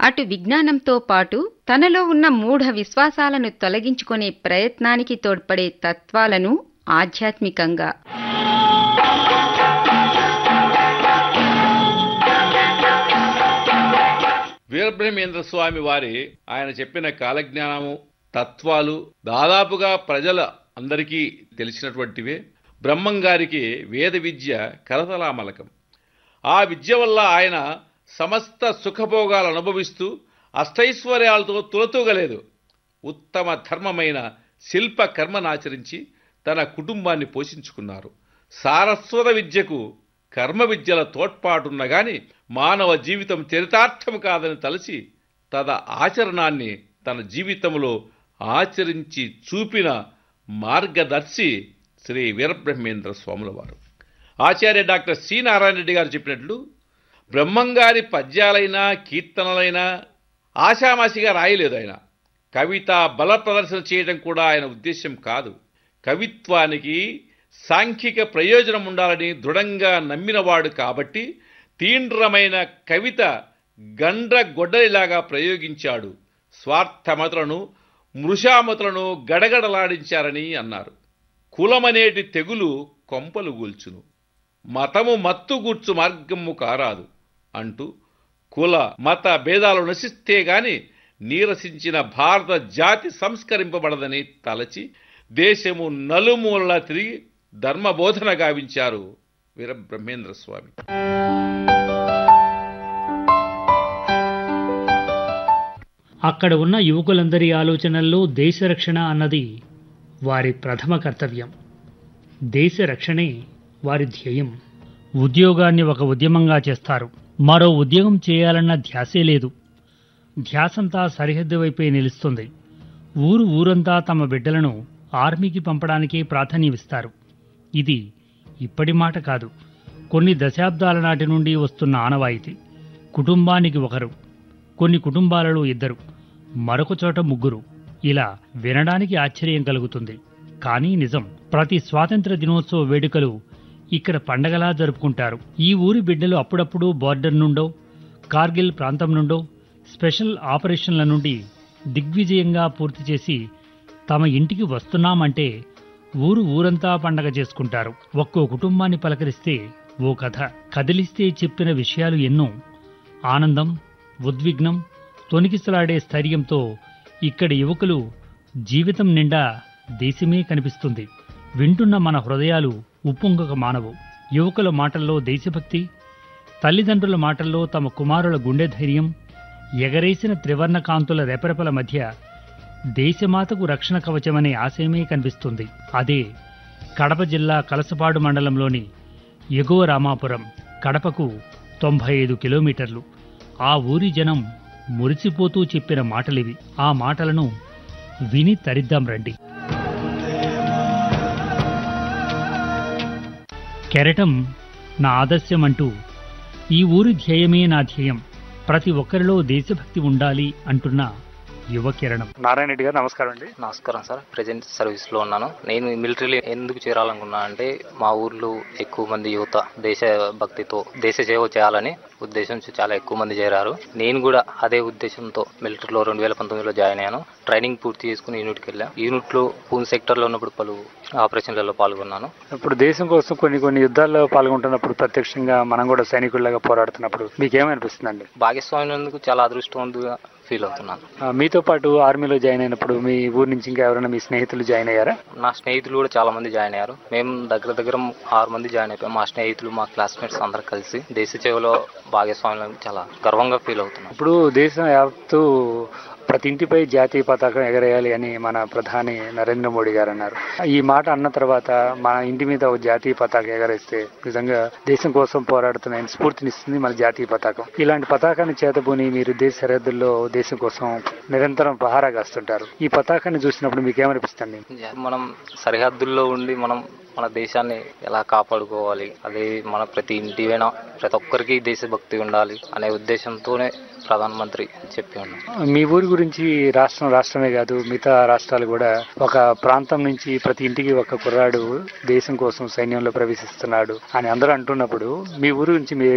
అటు విజ్ఞానంతో పాటు తనలో ఉన్న మూఢ విశ్వాసాలను తొలగించుకునే ప్రయత్నానికి తోడ్పడే తత్వాలను ఆధ్యాత్మికంగా వీరబ్రహ్మేంద్ర స్వామి వారి ఆయన చెప్పిన కాలజ్ఞానము తత్వాలు దాదాపుగా ప్రజల అందరికీ తెలిసినటువంటివే బ్రహ్మం గారికి వేద విద్య కరతలామలకం ఆ విద్య వల్ల ఆయన సమస్త సుఖభోగాలు అనుభవిస్తూ అష్టైశ్వర్యాలతో తులతూగలేదు ఉత్తమ ధర్మమైన శిల్ప కర్మనాచరించి తన కుటుంబాన్ని పోషించుకున్నారు సారస్వత విద్యకు కర్మ విద్యల తోడ్పాటున్న గాని మానవ జీవితం చరితార్థం కాదని తలచి తద ఆచరణాన్ని తన జీవితంలో ఆచరించి చూపిన మార్గదర్శి శ్రీ వీరబ్రహ్మేంద్ర స్వాముల వారు ఆచార్య డాక్టర్ సి నారాయణ రెడ్డి గారు చెప్పినట్లు బ్రహ్మంగారి పద్యాలైనా కీర్తనలైనా ఆషామాషిగా రాయలేదు ఆయన కవిత బల ప్రదర్శన చేయడం కూడా ఆయన ఉద్దేశం కాదు కవిత్వానికి సాంఘిక ప్రయోజనం ఉండాలని దృఢంగా నమ్మినవాడు కాబట్టి తీండ్రమైన కవిత గండ్ర గొడ్డలిలాగా ప్రయోగించాడు స్వార్థమతులను మృషామతులను గడగడలాడించారని అన్నారు కులమనేటి తెగులు కొంపలు గూల్చును మతము మత్తుగూర్చు మార్గము కారాదు అంటూ కుల మత భేదాలు నశిస్తే గాని నీరసించిన భారత జాతి సంస్కరింపబడదని తలచి దేశము నలుమూలలా తిరిగి ధర్మబోధన గావించారు వీరబ్రహ్మేంద్ర స్వామి అక్కడ ఉన్న యువకులందరి ఆలోచనల్లో దేశ రక్షణ అన్నది వారి ప్రథమ కర్తవ్యం దేశ రక్షణే వారి ధ్యేయం ఉద్యోగాన్ని ఒక ఉద్యమంగా చేస్తారు మరో ఉద్యోగం చేయాలన్న ధ్యాసే లేదు ధ్యాసంతా సరిహద్దు వైపే నిలుస్తుంది ఊరు ఊరంతా తమ బిడ్డలను ఆర్మీకి పంపడానికే ప్రాధాన్యమిస్తారు ఇది ఇప్పటి మాట కాదు కొన్ని దశాబ్దాల నాటి నుండి వస్తున్న ఆనవాయితీ కుటుంబానికి ఒకరు కొన్ని కుటుంబాలలో ఇద్దరు మరొక చోట ముగ్గురు ఇలా వినడానికి ఆశ్చర్యం కలుగుతుంది కానీ నిజం ప్రతి స్వాతంత్ర దినోత్సవ వేడుకలు ఇక్కడ పండగలా జరుపుకుంటారు ఈ ఊరి బిడ్డలు అప్పుడప్పుడు బార్డర్ నుండో కార్గిల్ ప్రాంతం నుండో స్పెషల్ ఆపరేషన్ల నుండి దిగ్విజయంగా పూర్తి చేసి తమ ఇంటికి వస్తున్నామంటే ఊరు ఊరంతా పండగ చేసుకుంటారు ఒక్కో కుటుంబాన్ని పలకరిస్తే ఓ కథ కదిలిస్తే చెప్పిన విషయాలు ఎన్నో ఆనందం ఉద్విగ్నం తొనికిసలాడే స్థైర్యంతో ఇక్కడి యువకులు జీవితం నిండా దేశమే కనిపిస్తుంది వింటున్న మన హృదయాలు ఉప్పొంగక మానవు యువకుల మాటల్లో దేశభక్తి తల్లిదండ్రుల మాటల్లో తమ కుమారుల గుండె ధైర్యం ఎగరేసిన త్రివర్ణ కాంతుల రెపరెపల మధ్య దేశమాతకు రక్షణ కవచమనే ఆశయమే కనిపిస్తుంది అదే కడప జిల్లా కలసపాడు మండలంలోని ఎగువ రామాపురం కడపకు తొంభై ఐదు కిలోమీటర్లు ఆ ఊరి జనం మురిసిపోతూ చెప్పిన మాటలివి ఆ మాటలను విని తరిద్దాం రండి కెరటం నా ఆదర్శం అంటూ ఈ ఊరి ధ్యేయమే నా ధ్యేయం ప్రతి ఒక్కరిలో దేశభక్తి ఉండాలి అంటున్న యువ కిరణం నారాయణ రెడ్డి గారు నమస్కారం అండి నమస్కారం సార్ ప్రజెంట్ సర్వీస్ లో ఉన్నాను నేను మిలిటరీలో ఎందుకు చేరాలనుకున్నా అంటే మా ఊర్లో ఎక్కువ మంది యువత దేశ భక్తితో దేశ సేవ చేయాలని ఉద్దేశంతో చాలా ఎక్కువ మంది చేరారు నేను కూడా అదే ఉద్దేశంతో మిలిటరీలో రెండు వేల పంతొమ్మిదిలో జాయిన్ అయ్యాను ట్రైనింగ్ పూర్తి చేసుకుని యూనిట్కి వెళ్ళాను యూనిట్ లో పూన్ సెక్టర్ లో ఉన్నప్పుడు పలు ఆపరేషన్లలో పాల్గొన్నాను ఇప్పుడు దేశం కోసం కొన్ని కొన్ని యుద్ధాల్లో పాల్గొంటున్నప్పుడు ప్రత్యక్షంగా మనం కూడా సైనికుల్లాగా పోరాడుతున్నప్పుడు మీకేమనిపిస్తుందండి భాగస్వామ్యందుకు చాలా అదృష్టవంతుగా ఫీల్ అవుతున్నాను ఆ, మీతో పాటు ఆర్మీలో జాయిన్ అయినప్పుడు మీ ఊరి నుంచి ఇంకా ఎవరైనా మీ స్నేహితులు జాయిన్ అయ్యారా నా స్నేహితులు కూడా చాలా మంది జాయిన్ అయ్యారు మేము దగ్గర దగ్గర ఆరు మంది జాయిన్ అయిపోయాం మా స్నేహితులు మా క్లాస్మేట్స్ అందరు కలిసి దేశ సేవలో భాగస్వామ్యం చాలా గర్వంగా ఫీల్ అవుతున్నాం ఇప్పుడు దేశం యావత్తు ప్రతి ఇంటిపై జాతీయ పతాకం ఎగరేయాలి అని మన ప్రధాని నరేంద్ర మోడీ గారు అన్నారు ఈ మాట అన్న తర్వాత మన ఇంటి మీద ఒక జాతీయ పతాకం ఎగరేస్తే నిజంగా దేశం కోసం పోరాడుతున్న ఆయన స్ఫూర్తినిస్తుంది మన జాతీయ పతాకం ఇలాంటి పతాకాన్ని చేతబూని మీరు దేశ సరిహద్దుల్లో దేశం కోసం నిరంతరం పహారా కాస్తుంటారు ఈ పతాకాన్ని చూసినప్పుడు మీకు ఏమనిపిస్తుంది మనం సరిహద్దుల్లో ఉండి మనం మన దేశాన్ని ఎలా కాపాడుకోవాలి అదే మన ప్రతి ఇంటి వెన ప్రతి ఒక్కరికి దేశభక్తి ఉండాలి అనే ఉద్దేశంతోనే ప్రధానమంత్రి చెప్పి ఉన్నాం మీ ఊరి గురించి రాష్ట్రం రాష్ట్రమే కాదు మిగతా రాష్ట్రాలు కూడా ఒక ప్రాంతం నుంచి ప్రతి ఇంటికి ఒక కుర్రాడు దేశం కోసం సైన్యంలో ప్రవేశిస్తున్నాడు అని అందరూ అంటున్నప్పుడు మీ ఊరి గురించి మీ